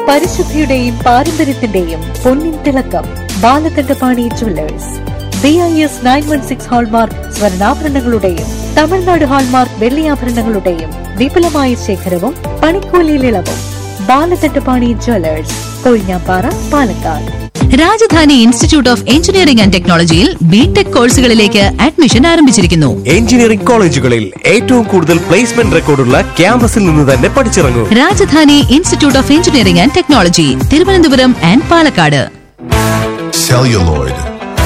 പരിശുദ്ധിയുടെയും പാരമ്പര്യത്തിന്റെയും പൊന്നിൻ തിളക്കം Balakandapani jewellers B I S nine one six hallmark സ്വർണ്ണാഭരണങ്ങളുടെയും തമിഴ്നാട് ഹാൾമാർക്ക് വെള്ളിയാഭരണങ്ങളുടെയും വിപുലമായ ശേഖരവും പണിക്കൂലിയിൽ ഇളവും Balakandapani jewellers Kozhinjampara Palakkad Rajadhani institute of engineering and ടെക്നോളജിയിൽ ബിടെക് കോഴ്സുകളിലേക്ക് അഡ്മിഷൻ ആരംഭിച്ചിരിക്കുന്നു എഞ്ചിനീയറിംഗ് കോളേജുകളിൽ ഏറ്റവും കൂടുതൽ പ്ലേസ്മെന്റ് റെക്കോർഡുള്ള ക്യാമ്പസിൽ നിന്ന് തന്നെ പഠിച്ചിറങ്ങൂ Rajadhani institute of engineering and technology Thiruvananthapuram and Palakkad celluloid,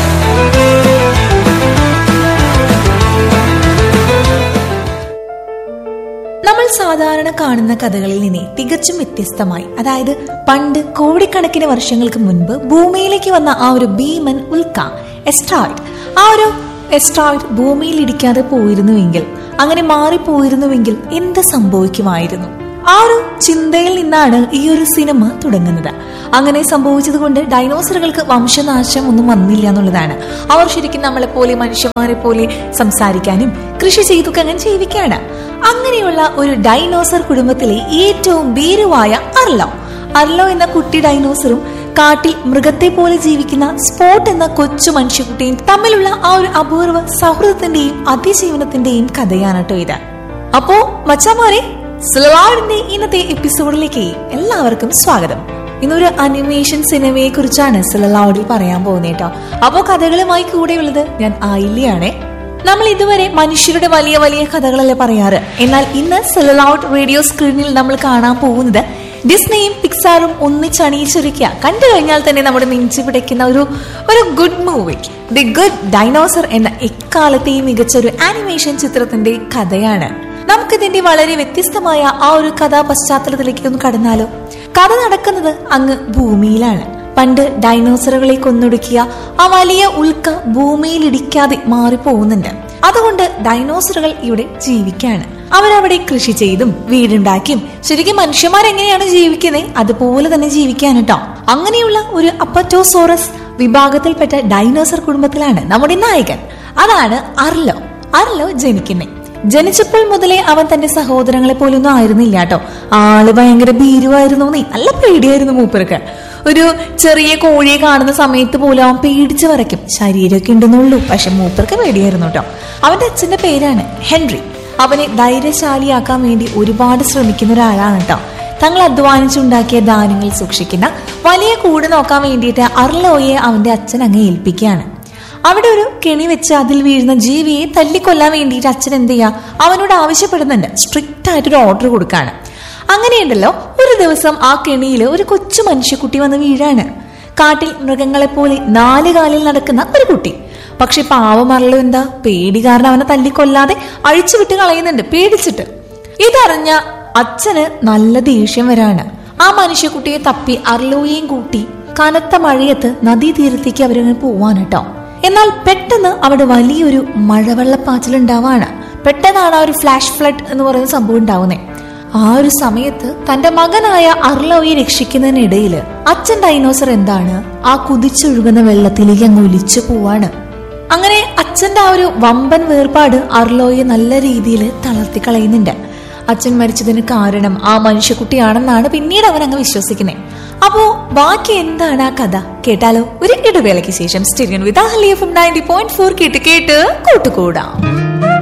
നമ്മൾ സാധാരണ കാണുന്ന കഥകളിൽ നിന്ന് തികച്ചും വ്യത്യസ്തമായി അതായത് പണ്ട് കോടിക്കണക്കിന് വർഷങ്ങൾക്ക് മുൻപ് ഭൂമിയിലേക്ക് വന്ന ആ ഒരു ഭീമൻ ഉൽക്ക എസ്ട്രോയിഡ് ആ ഒരു എസ്ട്രോയിഡ് ഭൂമിയിൽ ഇടിക്കാതെ പോയിരുന്നുവെങ്കിൽ അങ്ങനെ മാറിപ്പോയിരുന്നുവെങ്കിൽ എന്ത് സംഭവിക്കുമായിരുന്നു ആ ഒരു ചിന്തയിൽ നിന്നാണ് ഈ ഒരു സിനിമ തുടങ്ങുന്നത് അങ്ങനെ സംഭവിച്ചത് കൊണ്ട് ഡൈനോസറുകൾക്ക് വംശനാശം ഒന്നും വന്നില്ല എന്നുള്ളതാണ് അവർ ശരിക്കും നമ്മളെ പോലെ മനുഷ്യന്മാരെ പോലെ സംസാരിക്കാനും കൃഷി ചെയ്തൊക്കെ അങ്ങനെ ജീവിക്കാണ് അങ്ങനെയുള്ള ഒരു ഡൈനോസർ കുടുംബത്തിലെ ഏറ്റവും ഭീരുവായ അർലോ അർലോ എന്ന കുട്ടി ഡൈനോസറും കാട്ടിൽ മൃഗത്തെ പോലെ ജീവിക്കുന്ന സ്പോട്ട് എന്ന കൊച്ചു മനുഷ്യക്കുട്ടിയും തമ്മിലുള്ള ആ ഒരു അപൂർവ സൗഹൃദത്തിന്റെയും അതിജീവനത്തിന്റെയും കഥയാണ് കേട്ടോ ഇത് അപ്പോ മച്ചാമാരെ സിലവാഡിന്റെ ഇന്നത്തെ എപ്പിസോഡിലേക്ക് എല്ലാവർക്കും സ്വാഗതം ഇന്നൊരു അനിമേഷൻ സിനിമയെ കുറിച്ചാണ് സിലലാഡിൽ പറയാൻ പോകുന്നത് കേട്ടോ അപ്പോ കഥകളുമായി കൂടെയുള്ളത് ഞാൻ ആയില്ലയാണേ നമ്മൾ ഇതുവരെ മനുഷ്യരുടെ വലിയ വലിയ കഥകളല്ലേ പറയാറ് എന്നാൽ ഇന്ന് സെലലൗട്ട് റേഡിയോ സ്ക്രീനിൽ നമ്മൾ കാണാൻ പോകുന്നത് ഡിസ്നെയും പിക്സാറും ഒന്നിച്ചണിയിച്ചൊരുക്കുക കണ്ടു കഴിഞ്ഞാൽ തന്നെ നമ്മുടെ നെഞ്ചു പിടിക്കുന്ന ഒരു ഒരു good movie the good dinosaur എന്ന എക്കാലത്തെയും മികച്ച ഒരു ആനിമേഷൻ ചിത്രത്തിന്റെ കഥയാണ് നമുക്കിതിന്റെ വളരെ വ്യത്യസ്തമായ ആ ഒരു കഥാ പശ്ചാത്തലത്തിലേക്ക് ഒന്ന് കടന്നാലോ കഥ നടക്കുന്നത് അങ്ങ് ഭൂമിയിലാണ് പണ്ട് ഡൈനോസറുകളെ കൊന്നൊടുക്കിയ ആ വലിയ ഉൽക്ക ഭൂമിയിൽ ഇടിക്കാതെ മാറിപ്പോകുന്നുണ്ട് അതുകൊണ്ട് ഡൈനോസറുകൾ ഇവിടെ ജീവിക്കാണ് അവരവിടെ കൃഷി ചെയ്തും വീടുണ്ടാക്കിയും ശരിക്കും മനുഷ്യന്മാരെങ്ങനെയാണ് ജീവിക്കുന്നത് അതുപോലെ തന്നെ ജീവിക്കാൻ കേട്ടോ അങ്ങനെയുള്ള ഒരു അപ്പറ്റോസോറസ് വിഭാഗത്തിൽപ്പെട്ട ഡൈനോസർ കുടുംബത്തിലാണ് നമ്മുടെ നായകൻ അതാണ് അർലോ അർലോ ജനിക്കുന്നത് ജനിച്ചപ്പോൾ മുതലേ അവൻ തന്റെ സഹോദരങ്ങളെ പോലൊന്നും ആയിരുന്നില്ല കേട്ടോ ആള് ഭയങ്കര ഭീരുവായിരുന്നു നീ നല്ല പേടിയായിരുന്നു മൂപ്പർക്ക് ഒരു ചെറിയ കോഴിയെ കാണുന്ന സമയത്ത് പോലും അവൻ പേടിച്ച് വരയ്ക്കും ശരീരമൊക്കെ ഉണ്ടെന്നുള്ളൂ പക്ഷെ മൂപ്പർക്ക് പേടിയായിരുന്നു കേട്ടോ അവന്റെ അച്ഛന്റെ പേരാണ് ഹെൻറി അവനെ ധൈര്യശാലിയാക്കാൻ വേണ്ടി ഒരുപാട് ശ്രമിക്കുന്ന ഒരാളാണ് കേട്ടോ തങ്ങൾ അധ്വാനിച്ചുണ്ടാക്കിയ ധാന്യങ്ങൾ സൂക്ഷിക്കുന്ന വലിയ കൂട് നോക്കാൻ വേണ്ടിയിട്ട് അർലോയെ അവന്റെ അച്ഛൻ അങ്ങ് ഏൽപ്പിക്കുകയാണ് അവിടെ ഒരു കെണി വെച്ച് അതിൽ വീഴുന്ന ജീവിയെ തല്ലിക്കൊല്ലാൻ വേണ്ടിയിട്ട് അച്ഛൻ എന്ത് ചെയ്യാ അവനോട് ആവശ്യപ്പെടുന്നുണ്ട് സ്ട്രിക്റ്റ് ആയിട്ടൊരു ഓർഡർ കൊടുക്കാണ് അങ്ങനെയുണ്ടല്ലോ ഒരു ദിവസം ആ കെണിയിൽ ഒരു കൊച്ചു മനുഷ്യക്കുട്ടി വന്ന് വീഴാണ് കാട്ടിൽ മൃഗങ്ങളെ പോലെ നാല് കാലിൽ നടക്കുന്ന ഒരു കുട്ടി പക്ഷെ പാവമറല്ലോ എന്താ പേടി കാരണം അവനെ തല്ലിക്കൊല്ലാതെ അഴിച്ചുവിട്ട് കളയുന്നുണ്ട് പേടിച്ചിട്ട് ഇതറിഞ്ഞ അച്ഛന് നല്ല ദേഷ്യം വരാണ് ആ മനുഷ്യക്കുട്ടിയെ തപ്പി അർലോയെയും കൂട്ടി കനത്ത മഴയത്ത് നദീതീരത്തേക്ക് അവരങ്ങനെ പോവാൻ കേട്ടോ എന്നാൽ പെട്ടെന്ന് അവിടെ വലിയൊരു മഴവെള്ളപ്പാച്ചിൽ ഉണ്ടാവാണ് പെട്ടെന്നാണ് ആ ഒരു ഫ്ലാഷ് ഫ്ലഡ് എന്ന് പറയുന്ന സംഭവം ഉണ്ടാവുന്നത് ആ ഒരു സമയത്ത് തന്റെ മകനായ അർലോയെ രക്ഷിക്കുന്നതിനിടയിൽ അച്ഛൻ ഡൈനോസർ എന്താണ് ആ കുതിച്ചൊഴുകുന്ന വെള്ളത്തിലേക്ക് അങ്ങ് ഒലിച്ചു പോവാണ് അങ്ങനെ അച്ഛന്റെ ആ ഒരു വമ്പൻ വേർപാട് അർലോയെ നല്ല രീതിയിൽ തളർത്തി കളയുന്നുണ്ട് അച്ഛൻ മരിച്ചതിന് കാരണം ആ മനുഷ്യക്കുട്ടിയാണെന്നാണ് പിന്നീട് അവൻ അങ്ങ് വിശ്വസിക്കുന്നത് അപ്പോ ബാക്കി എന്താണ് ആ കഥ കേട്ടാലോ ഒരു ഇടവേളയ്ക്ക് ശേഷം സ്റ്റേഡിയൻ വിത്ത് നയൻറ്റി പോയിന്റ് ഫോർ കേട്ട് കേട്ട് കൂട്ടുകൂടാം